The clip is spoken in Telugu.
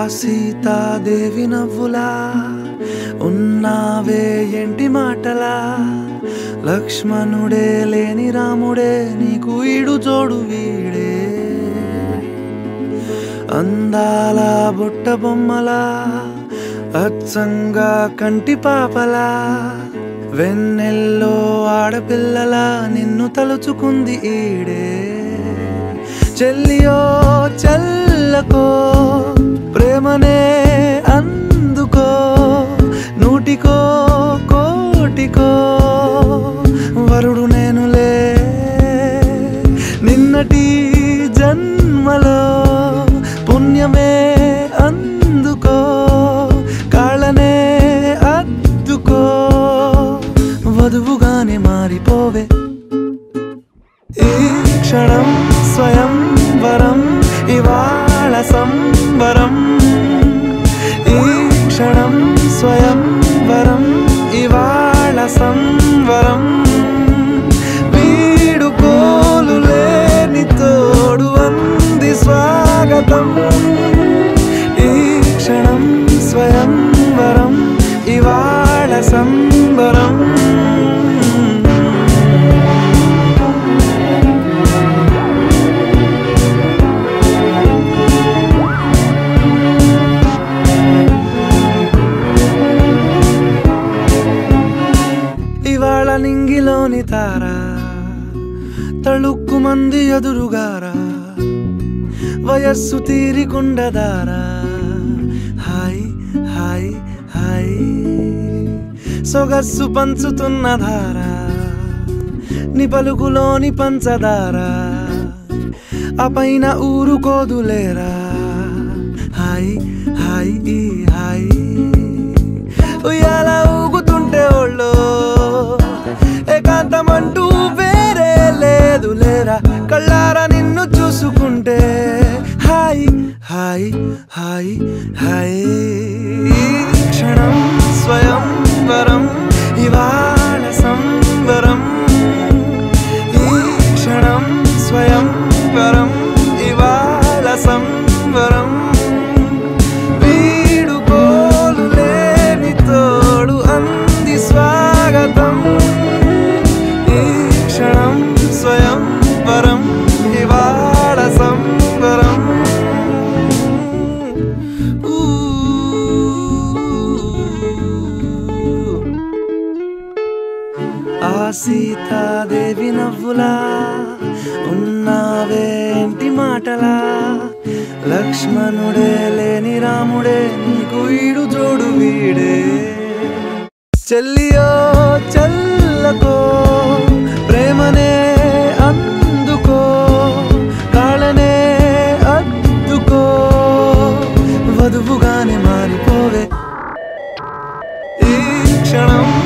సీతాదేవి నవ్వులా ఉన్నావే ఎంటి మాటలా లక్ష్మణుడే లేని రాముడే నీకు ఈడు జోడు వీడే అందాల బుట్ట బొమ్మలా అచ్చంగా కంటి పాపలా వెన్నెల్లో ఆడపిల్లలా నిన్ను తలుచుకుంది ఈడే చెల్లియో చల్లకో ప్రేమనే అందుకో నూటికో కోటికో వరుడు నేనులే నిన్నటి జన్మలో పుణ్యమే అందుకో కాళ్ళనే అద్దుకో వధువుగానే మారిపోవే ఈ క్షణం స్వయం వరం ఇవాళ సంవరం ఈ క్షణం స్వయం వరం ఇవాళ సంవరం వీడుకోలు లేని తోడు అంది స్వాగతం ఈ క్షణం స్వయం వరం ఇవాళ సంబరం ఇవాళ నింగిలోని తార తళుక్కు మంది ఎదురుగారా వయస్సు తీరికుండదారా హాయ్ హాయ్ హాయ్ సొగస్సు పంచుతున్న ధార ని పలుకులోని పంచదార ఆ పైన ఊరుకోదులేరా హాయ్ హాయ్ ఈ హాయ్ ఉయ్యాల ఊగుతుంటే ఒళ్ళు ఏకాంతమంటూ వేరే లేదు లేరా కళ్ళారా నిన్ను చూసుకుంటే హాయ్ హాయ్ హాయ్ హాయ్ ఈ క్షణం స్వయం వరం ఇవాళ సంవరం ఈ క్షణం స్వయం వరం ఇవాళ సంవరం వీడుకోలు లేని తోడు అంది స్వాగతం ఈ క్షణం స్వయం వరం ఇవాళ సంవరం ఆ సీతాదేవి నవ్వులా ఉన్నావేంటి మాటలా లక్ష్మణుడే లేని రాముడే నీకు ఈడు జోడు వీడే చెల్లియో చల్లకో ప్రేమనే అందుకో కాళ్ళనే అద్దుకో వధువుగానే మారిపోవే ఈ క్షణం